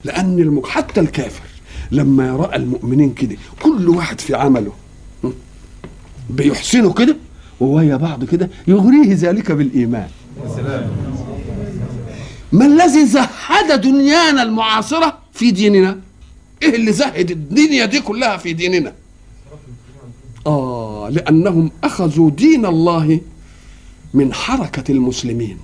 لان المك... حتى الكافر لما يرى المؤمنين كده كل واحد في عمله م? بيحسنوا كده وويا بعض كده يغريه ذلك بالايمان ما الذي زهد دنيانا المعاصره في ديننا ايه اللي زهد الدنيا دي كلها في ديننا اه لانهم اخذوا دين الله من حركه المسلمين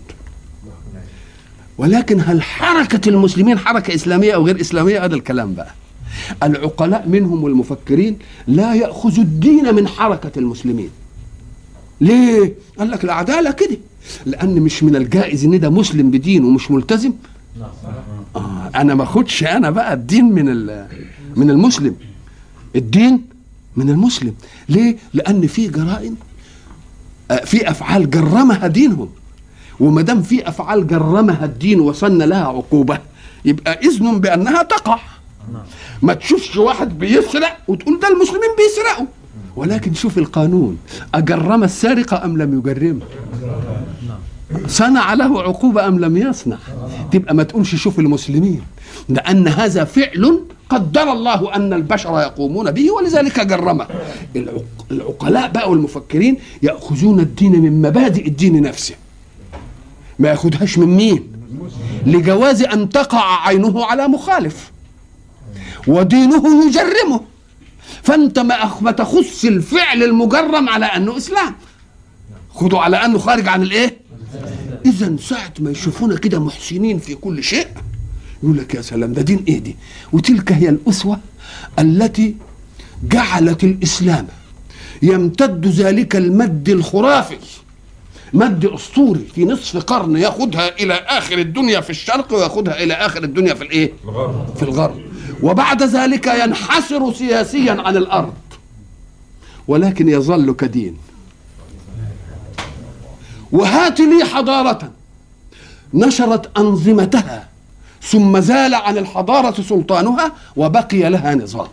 ولكن هل حركه المسلمين حركه اسلاميه او غير اسلاميه هذا الكلام بقى العقلاء منهم والمفكرين لا ياخذوا الدين من حركه المسلمين ليه قال لك العداله كده لان مش من الجائز ان ده مسلم بدين ومش ملتزم آه انا ما اخدش انا بقى الدين من ال- من المسلم الدين من المسلم ليه لان في جرائم آه، في افعال جرمها دينهم وما دام في افعال جرمها الدين وصلنا لها عقوبه يبقى اذن بانها تقع ما تشوفش واحد بيسرق وتقول ده المسلمين بيسرقوا ولكن شوف القانون اجرم السارق ام لم يجرمه صنع له عقوبة أم لم يصنع تبقى ما تقولش شوف المسلمين لأن هذا فعل قدر الله أن البشر يقومون به ولذلك جرمه العق- العقلاء بقى والمفكرين يأخذون الدين من مبادئ الدين نفسه ما ياخدهاش من مين لجواز أن تقع عينه على مخالف ودينه يجرمه فأنت ما أخ- ما تخص الفعل المجرم على أنه إسلام خدوا على أنه خارج عن الإيه اذا ساعه ما يشوفونا كده محسنين في كل شيء يقول لك يا سلام ده دين ايه دي وتلك هي الاسوه التي جعلت الاسلام يمتد ذلك المد الخرافي مد اسطوري في نصف قرن ياخدها الى اخر الدنيا في الشرق وياخدها الى اخر الدنيا في الايه في الغرب وبعد ذلك ينحسر سياسيا عن الارض ولكن يظل كدين وهات لي حضارة نشرت أنظمتها ثم زال عن الحضارة سلطانها وبقي لها نظام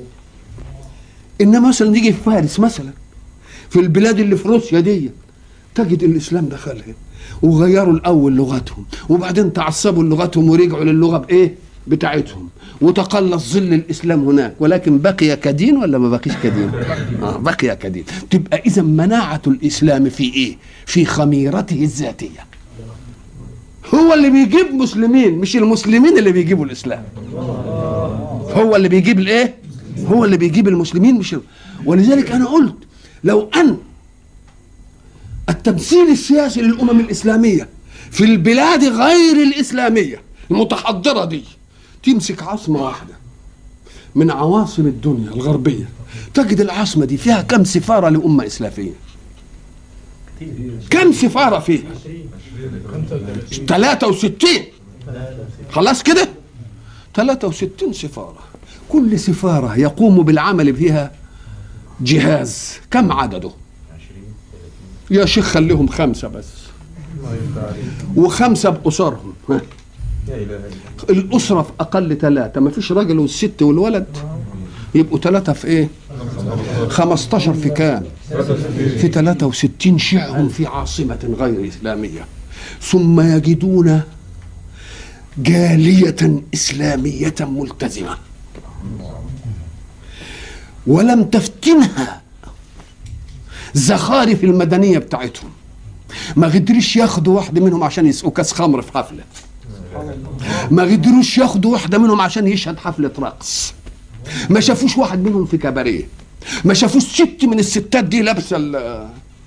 إنما مثلا نيجي في فارس مثلا في البلاد اللي في روسيا دي تجد الإسلام دخلها وغيروا الأول لغتهم وبعدين تعصبوا لغتهم ورجعوا للغة بإيه بتاعتهم وتقلص ظل الإسلام هناك ولكن بقي كدين ولا ما بقيش كدين آه بقي كدين تبقى إذا مناعة الإسلام في إيه في خميرته الذاتية هو اللي بيجيب مسلمين مش المسلمين اللي بيجيبوا الإسلام هو اللي بيجيب الايه هو اللي بيجيب المسلمين مش ولذلك انا قلت لو ان التمثيل السياسي للامم الاسلاميه في البلاد غير الاسلاميه المتحضره دي تمسك عاصمه واحده من عواصم الدنيا الغربيه تجد العاصمه دي فيها كم سفاره لامه اسلاميه كم سفاره فيها 63 خلاص كده 63 سفارة كل سفارة يقوم بالعمل فيها جهاز كم عدده يا شيخ خليهم خمسة بس وخمسة بأسرهم ها. الأسرة في أقل ثلاثة ما فيش راجل والست والولد يبقوا ثلاثة في إيه 15 في كام في 63 شيعهم في عاصمة غير إسلامية ثم يجدون جالية إسلامية ملتزمة ولم تفتنها زخارف المدنية بتاعتهم ما قدرش ياخدوا واحدة منهم عشان يسقوا كاس خمر في حفلة ما قدروش ياخدوا واحدة منهم عشان يشهد حفلة رقص ما شافوش واحد منهم في كباريه ما شافوش ست من الستات دي لابسة ال-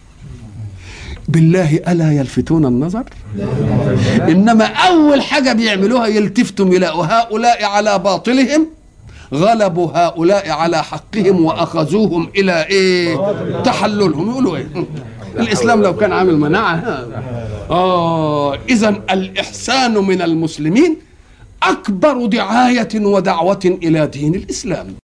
بالله ألا يلفتون النظر انما اول حاجه بيعملوها يلتفتوا يلاقوا هؤلاء على باطلهم غلبوا هؤلاء على حقهم واخذوهم الى ايه تحللهم يقولوا ايه الاسلام لو كان عامل مناعه اه اذا الاحسان من المسلمين اكبر دعايه ودعوه الى دين الاسلام